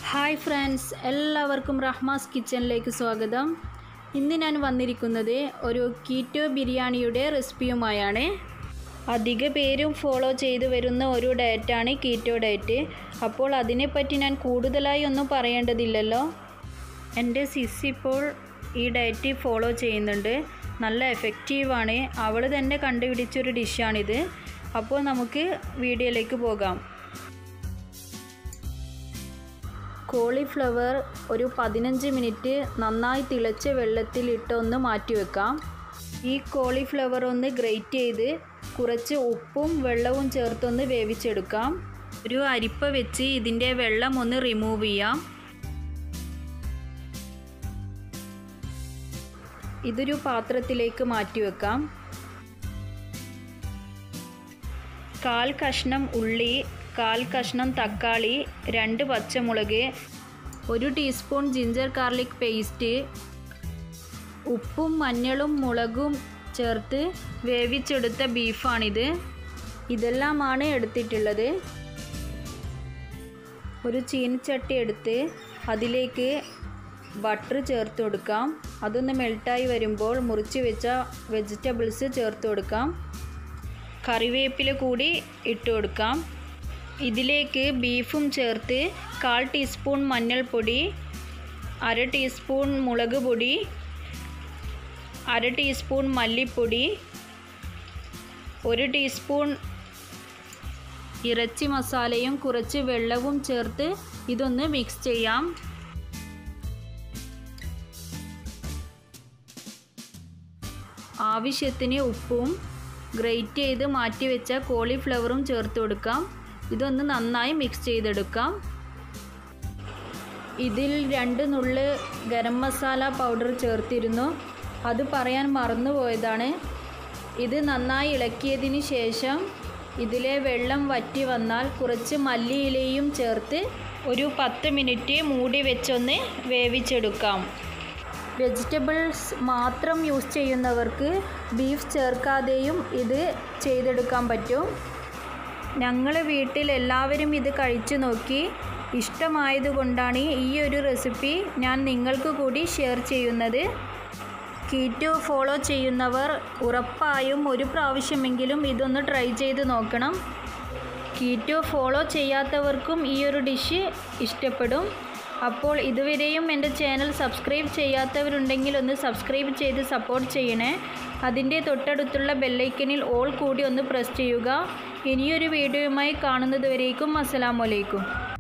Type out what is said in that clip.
hi friends എല്ലാവർക്കും റഹ്മാസ് കിച്ചണിലേക്ക് സ്വാഗതം ഇന്ന് ഞാൻ വന്നിരിക്കുന്നത് ഒരു കീറ്റോ ബിരിയാണിയുടെ റെസിപ്പിയുമായാണ് അധിക പേരും ഫോളോ ചെയ്തു വരുന്ന ഒരു ഡയറ്റാണ് കീറ്റോ ഡയറ്റ് അപ്പോൾ അതിനെപ്പറ്റി ഞാൻ കൂടുതലായി ഒന്നും പറയേണ്ടതില്ലല്ലോ എൻ്റെ സിസ് ഇപ്പോൾ ഈ ഡയറ്റ് ഫോളോ ചെയ്യുന്നുണ്ട് നല്ല എഫക്റ്റീവാണ് അവൾ തന്നെ കണ്ടുപിടിച്ചൊരു ഡിഷാണിത് അപ്പോൾ നമുക്ക് വീഡിയോയിലേക്ക് പോകാം കോളിഫ്ലവർ ഒരു പതിനഞ്ച് മിനിറ്റ് നന്നായി തിളച്ച വെള്ളത്തിൽ ഇട്ടൊന്ന് മാറ്റി വെക്കാം ഈ കോളിഫ്ലവർ ഒന്ന് ഗ്രേറ്റ് ചെയ്ത് കുറച്ച് ഉപ്പും വെള്ളവും ചേർത്തൊന്ന് വേവിച്ചെടുക്കാം ഒരു അരിപ്പ വെച്ച് ഇതിൻ്റെ വെള്ളം ഒന്ന് റിമൂവ് ചെയ്യാം ഇതൊരു പാത്രത്തിലേക്ക് മാറ്റി വെക്കാം കാൽ കഷ്ണം ഉള്ളി കാൽ കഷ്ണം തക്കാളി രണ്ട് പച്ചമുളക് ഒരു ടീസ്പൂൺ ജിഞ്ചർ ഗാർലിക് പേസ്റ്റ് ഉപ്പും മഞ്ഞളും മുളകും ചേർത്ത് വേവിച്ചെടുത്ത ബീഫാണിത് ഇതെല്ലാമാണ് എടുത്തിട്ടുള്ളത് ഒരു ചീനിച്ചട്ടി എടുത്ത് അതിലേക്ക് ബട്ടർ ചേർത്ത് കൊടുക്കാം അതൊന്ന് മെൽട്ടായി വരുമ്പോൾ മുറിച്ച് വെച്ച വെജിറ്റബിൾസ് ചേർത്ത് കൊടുക്കാം കറിവേപ്പില കൂടി ഇട്ട് കൊടുക്കാം ഇതിലേക്ക് ബീഫും ചേർത്ത് കാൽ ടീസ്പൂൺ മഞ്ഞൾപ്പൊടി അര ടീസ്പൂൺ മുളക് പൊടി അര ടീസ്പൂൺ മല്ലിപ്പൊടി ഒരു ടീസ്പൂൺ ഇറച്ചി മസാലയും കുറച്ച് വെള്ളവും ചേർത്ത് ഇതൊന്ന് മിക്സ് ചെയ്യാം ആവശ്യത്തിന് ഉപ്പും ഗ്രേറ്റ് ചെയ്ത് മാറ്റി വെച്ച കോളിഫ്ലവറും ചേർത്ത് കൊടുക്കാം ഇതൊന്ന് നന്നായി മിക്സ് ചെയ്തെടുക്കാം ഇതിൽ രണ്ട് നുള്ള് ഗരം മസാല പൗഡർ ചേർത്തിരുന്നു അത് പറയാൻ മറന്നുപോയതാണ് ഇത് നന്നായി ഇളക്കിയതിന് ശേഷം ഇതിലെ വെള്ളം വറ്റി വന്നാൽ കുറച്ച് മല്ലിയിലയും ചേർത്ത് ഒരു പത്ത് മിനിറ്റ് മൂടി വെച്ചൊന്ന് വേവിച്ചെടുക്കാം വെജിറ്റബിൾസ് മാത്രം യൂസ് ചെയ്യുന്നവർക്ക് ബീഫ് ചേർക്കാതെയും ഇത് ചെയ്തെടുക്കാൻ പറ്റും ഞങ്ങൾ വീട്ടിൽ എല്ലാവരും ഇത് കഴിച്ചു നോക്കി ഇഷ്ടമായതുകൊണ്ടാണ് ഈ ഒരു റെസിപ്പി ഞാൻ നിങ്ങൾക്ക് കൂടി ഷെയർ ചെയ്യുന്നത് കീറ്റോ ഫോളോ ചെയ്യുന്നവർ ഉറപ്പായും ഒരു പ്രാവശ്യമെങ്കിലും ഇതൊന്ന് ട്രൈ ചെയ്ത് നോക്കണം കീറ്റോ ഫോളോ ചെയ്യാത്തവർക്കും ഈ ഒരു ഡിഷ് ഇഷ്ടപ്പെടും അപ്പോൾ ഇതുവരെയും എൻ്റെ ചാനൽ സബ്സ്ക്രൈബ് ചെയ്യാത്തവരുണ്ടെങ്കിൽ ഒന്ന് സബ്സ്ക്രൈബ് ചെയ്ത് സപ്പോർട്ട് ചെയ്യണേ അതിൻ്റെ തൊട്ടടുത്തുള്ള ബെല്ലൈക്കനിൽ ഓൾ കൂടി ഒന്ന് പ്രസ് ചെയ്യുക ഇനിയൊരു വീഡിയോയുമായി കാണുന്നതുവരേക്കും അസ്സലാമലൈക്കും